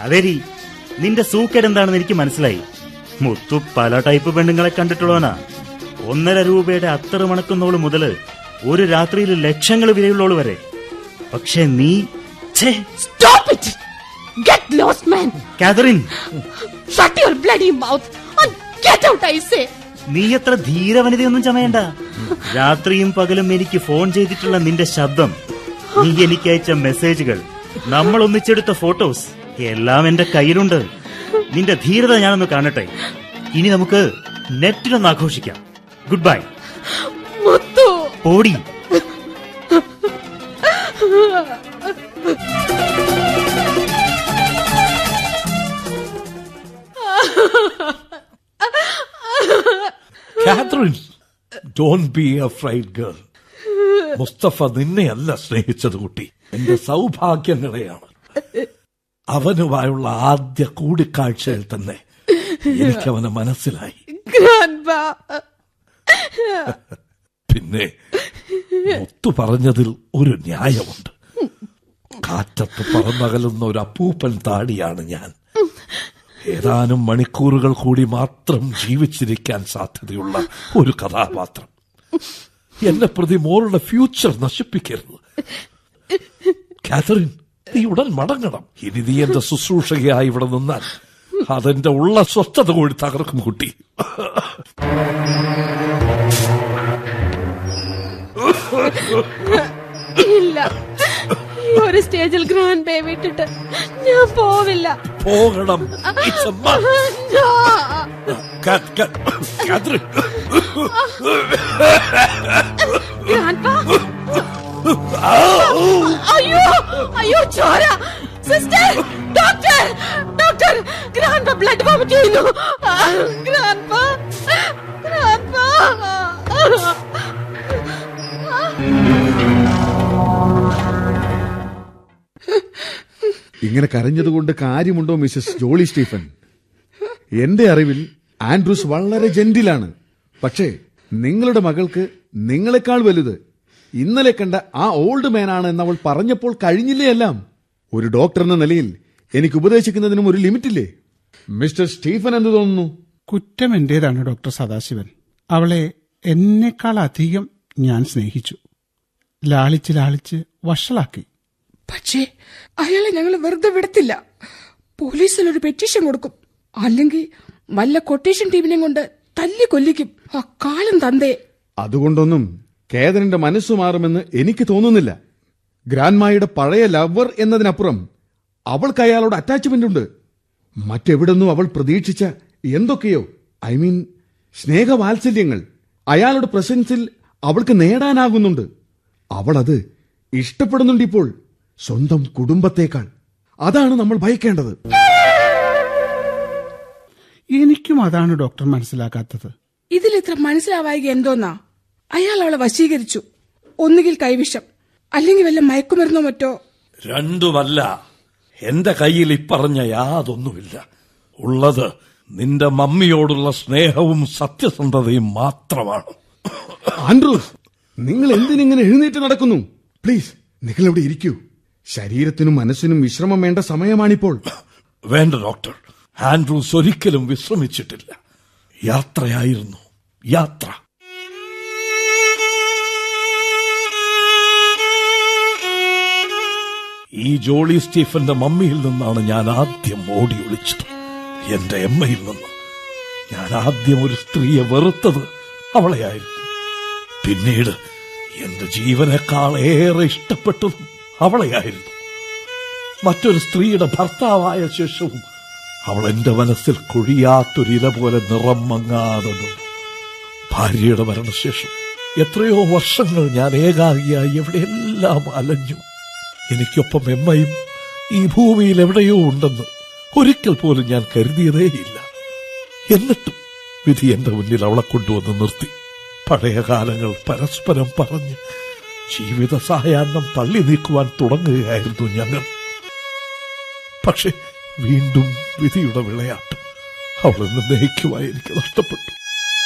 അതേരി നിന്റെ സൂക്കേട് എന്താണെന്ന് എനിക്ക് മനസ്സിലായി മുത്തു പല ടൈപ്പ് പെണ്ണുങ്ങളെ കണ്ടിട്ടുള്ളവനാ ഒന്നര രൂപയുടെ അത്തറ് മണക്കുന്നോള് മുതല് ഒരു രാത്രിയിൽ ലക്ഷങ്ങൾ വിലയുള്ളോള് വരെ പക്ഷെ നീ ഛേ, Stop it! Get lost, man! Catherine Shut your bloody mouth and get out, I say! നീ എത്ര ധീരവനിതയൊന്നും ചമയണ്ട രാത്രിയും പകലും എനിക്ക് ഫോൺ ചെയ്തിട്ടുള്ള നിന്റെ ശബ്ദം നീ എനിക്ക് അയച്ച മെസ്സേജുകൾ നമ്മൾ ഒന്നിച്ചെടുത്ത ഫോട്ടോസ് എല്ലാം എന്റെ കയ്യിലുണ്ട് നിന്റെ ധീരത ഞാനൊന്ന് കാണട്ടെ ഇനി നമുക്ക് നെറ്റിലൊന്ന് ആഘോഷിക്കാം ഗുഡ് ബൈ മുത്തു ഓടി Catherine don't be afraid girl Mustafa നിന്നെയല്ല സ്നേഹിച്ചത് കുട്ടി എന്റെ സൗഭാഗ്യങ്ങളെയാണ് അവനുമായുള്ള ആദ്യ കൂടിക്കാഴ്ചയിൽ തന്നെ എനിക്കവനെ മനസ്സിലായി grandpa. പിന്നെ മുത്തു പറഞ്ഞതിൽ ഒരു ന്യായമുണ്ട് കാറ്റത്ത് പറന്നകലുന്ന ഒരു അപ്പൂപ്പൻ താടിയാണ് ഞാൻ ഏതാനും മണിക്കൂറുകൾ കൂടി മാത്രം ജീവിച്ചിരിക്കാൻ സാധ്യതയുള്ള ഒരു കഥാപാത്രം എന്നെ പ്രതി മോളുടെ ഫ്യൂച്ചർ നശിപ്പിക്കരുത് കാതറിൻ നീ ഉടൻ മടങ്ങണം ഇനി നീ എന്റെ ശുശ്രൂഷകയായി ഇവിടെ നിന്നാൽ അതെന്റെ ഉള്ള സ്വസ്ഥത കൂടി തകർക്കും കുട്ടി ഇല്ല ഈ ഒരു സ്റ്റേജിൽ ഗ്രാൻഡ് ബേ വിട്ടിട്ട് ഞാൻ പോവില്ല പോകണം It's a must. No. Cat- Cat- Catherine. Grandpa? അയ്യോ അയ്യോ ചോര sister doctor doctor grandpa blood vomit ചെയ്യുന്നു ഗ്രാൻഡ്പ ഗ്രാൻഡ്പ ഇങ്ങനെ കരഞ്ഞതുകൊണ്ട് കാര്യമുണ്ടോ മിസ്സസ് ജോളി സ്റ്റീഫൻ എന്റെ അറിവിൽ ആൻഡ്രൂസ് വളരെ ജെന്റിലാണ് പക്ഷേ നിങ്ങളുടെ മകൾക്ക് നിങ്ങളെക്കാൾ വലുത് ഇന്നലെ കണ്ട ആ ഓൾഡ് മാനാണ് എന്നവൾ പറഞ്ഞപ്പോൾ കഴിഞ്ഞില്ലേ എല്ലാം ഒരു ഡോക്ടർ എന്ന നിലയിൽ എനിക്ക് ഉപദേശിക്കുന്നതിനും ഒരു ലിമിറ്റില്ലേ മിസ്റ്റർ സ്റ്റീഫൻ എന്ത് തോന്നുന്നു കുറ്റം എന്റേതാണ് ഡോക്ടർ സദാശിവൻ അവളെ എന്നെക്കാൾ അധികം ഞാൻ സ്നേഹിച്ചു ലാളിച്ച് ലാളിച്ച് വഷളാക്കി പക്ഷേ അയാളെ ഞങ്ങൾ വെറുതെ വിടത്തില്ല പോലീസിൽ ഒരു പെറ്റീഷൻ കൊടുക്കും അല്ലെങ്കിൽ വല്ല കൊട്ടേഷൻ ടീമിനെയും കൊണ്ട് തല്ലി കൊല്ലിക്കും ആ കാലം തന്തേ അതുകൊണ്ടൊന്നും കേതനിന്റെ മനസ്സു മാറുമെന്ന് എനിക്ക് തോന്നുന്നില്ല ഗ്രാൻഡ്മായുടെ പഴയ ലവർ എന്നതിനപ്പുറം അവൾക്ക് അയാളോട് അറ്റാച്ച്മെന്റ് ഉണ്ട് മറ്റെവിടുന്നും അവൾ പ്രതീക്ഷിച്ച എന്തൊക്കെയോ ഐ മീൻ സ്നേഹവാത്സല്യങ്ങൾ അയാളുടെ പ്രസൻസിൽ അവൾക്ക് നേടാനാകുന്നുണ്ട് അവൾ അത് ഇഷ്ടപ്പെടുന്നുണ്ട് ഇപ്പോൾ സ്വന്തം കുടുംബത്തേക്കാൾ അതാണ് നമ്മൾ ഭയക്കേണ്ടത് എനിക്കും അതാണ് ഡോക്ടർ മനസ്സിലാക്കാത്തത് ഇതിലിത്ര മനസ്സിലാവായിക എന്തോന്നാ അയാൾ അവളെ വശീകരിച്ചു ഒന്നുകിൽ കൈവിഷം അല്ലെങ്കിൽ വല്ല മയക്കുമരുന്നോ മറ്റോ രണ്ടുമല്ല എന്റെ കയ്യിൽ ഇപ്പറഞ്ഞ യാതൊന്നുമില്ല ഉള്ളത് നിന്റെ മമ്മിയോടുള്ള സ്നേഹവും സത്യസന്ധതയും മാത്രമാണ് ആൻഡ്രൂസ് നിങ്ങൾ എന്തിനിങ്ങനെ എഴുന്നേറ്റ് നടക്കുന്നു പ്ലീസ് നിങ്ങൾ ഇവിടെ ഇരിക്കൂ ശരീരത്തിനും മനസ്സിനും വിശ്രമം വേണ്ട സമയമാണിപ്പോൾ വേണ്ട ഡോക്ടർ ആൻഡ്രൂസ് ഒരിക്കലും വിശ്രമിച്ചിട്ടില്ല യാത്രയായിരുന്നു യാത്ര ഈ ജോളി സ്റ്റീഫന്റെ മമ്മിയിൽ നിന്നാണ് ഞാൻ ആദ്യം ഓടി ഒളിച്ചത് എന്റെ എമ്മയിൽ നിന്ന് ഞാൻ ആദ്യം ഒരു സ്ത്രീയെ വെറുത്തത് അവളെയായിരുന്നു പിന്നീട് എന്റെ ജീവനേക്കാൾ ഏറെ ഇഷ്ടപ്പെട്ടതും അവളെയായിരുന്നു മറ്റൊരു സ്ത്രീയുടെ ഭർത്താവായ ശേഷവും അവൾ എന്റെ മനസ്സിൽ കൊഴിയാത്തൊരില പോലെ നിറം മങ്ങാതെ നിന്നു ഭാര്യയുടെ മരണശേഷം എത്രയോ വർഷങ്ങൾ ഞാൻ ഏകാഗിയായി എവിടെയെല്ലാം അലഞ്ഞു എനിക്കൊപ്പം എമ്മയും ഈ ഭൂമിയിൽ എവിടെയോ ഉണ്ടെന്ന് ഒരിക്കൽ പോലും ഞാൻ കരുതിയതേയില്ല എന്നിട്ടും വിധി എന്റെ മുന്നിൽ അവളെ കൊണ്ടുവന്ന് നിർത്തി പഴയ കാലങ്ങൾ പരസ്പരം പറഞ്ഞ് ജീവിത സായാഹ്നം തള്ളി നീക്കുവാൻ തുടങ്ങുകയായിരുന്നു ഞങ്ങൾ പക്ഷെ വീണ്ടും വിധിയുടെ വിളയാട്ടം അവളെന്ന് നയിക്കുവാൻ എനിക്ക് നഷ്ടപ്പെട്ടു